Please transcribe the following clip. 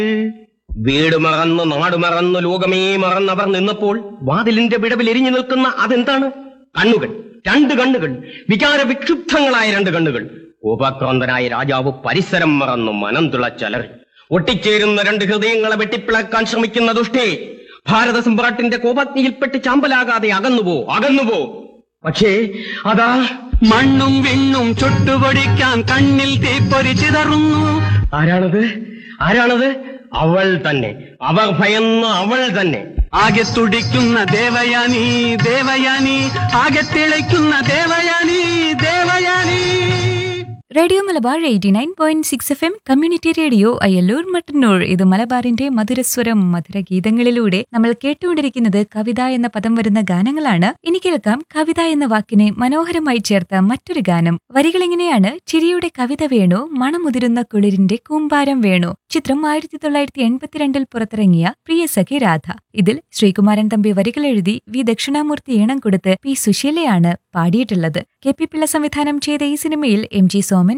വീട് മറന്ന് നാട് മറന്ന് ലോകമേ മറന്നവർ നിന്നപ്പോൾ വാതിലിന്റെ വിടവിൽ എരിഞ്ഞു നിൽക്കുന്ന അതെന്താണ് കണ്ണുകൾ രണ്ട് കണ്ണുകൾ വികാര വിക്ഷുബ്ധങ്ങളായ രണ്ട് കണ്ണുകൾ കോപാക്രാന്തനായ രാജാവ് പരിസരം മറന്നു മനം തുളച്ചലറി ഒട്ടിച്ചേരുന്ന രണ്ട് ഹൃദയങ്ങളെ വെട്ടിപ്പിളക്കാൻ ശ്രമിക്കുന്ന ദുഷ്ടേ ഭാരത സമ്രാട്ടിന്റെ കോപഗ്നിയിൽപ്പെട്ട് ചാമ്പലാകാതെ അകന്നുപോ അകന്നുപോ പക്ഷേ അതാ മണ്ണും വിണ്ണും ചുട്ടുപൊടിക്കാൻ കണ്ണിൽ തീപ്പൊരി ചിതറുന്നു ആരാണത് ആരാണത് അവൾ തന്നെ അവർ ഭയന്ന അവൾ തന്നെ ആകെ തുടിക്കുന്ന ദേവയാനി ദേവയാനി ആകെ തിളയ്ക്കുന്ന Devayani Devayani radio Malabar eighty nine point six F M community radio Ayyallur Mattannur ഇത് മലബാറിന്റെ മധുരസ്വരം മധുരഗീതങ്ങളിലൂടെ നമ്മൾ കേട്ടുകൊണ്ടിരിക്കുന്നത് കവിത എന്ന പദം വരുന്ന ഗാനങ്ങളാണ് ഇനി കേൾക്കാം കവിത എന്ന വാക്കിനെ മനോഹരമായി ചേർത്ത മറ്റൊരു ഗാനം വരികൾ എങ്ങനെയാണ് ചിരിയുടെ കവിത വേണു മണമുതിരുന്ന കുളിരിന്റെ കൂമ്പാരം വേണു ചിത്രം ആയിരത്തി തൊള്ളായിരത്തി എൺപത്തിരണ്ടിൽ പുറത്തിറങ്ങിയ പ്രിയ സഖി രാധ ഇതിൽ ശ്രീകുമാരൻ തമ്പി വരികൾ എഴുതി വി ദക്ഷിണാമൂർത്തി ഈണം കൊടുത്ത് പി സുശീലയാണ് പാടിയിട്ടുള്ളത് കെ പി പിള്ള സംവിധാനം ചെയ്ത ഈ സിനിമയിൽ എം ജി സോമൻ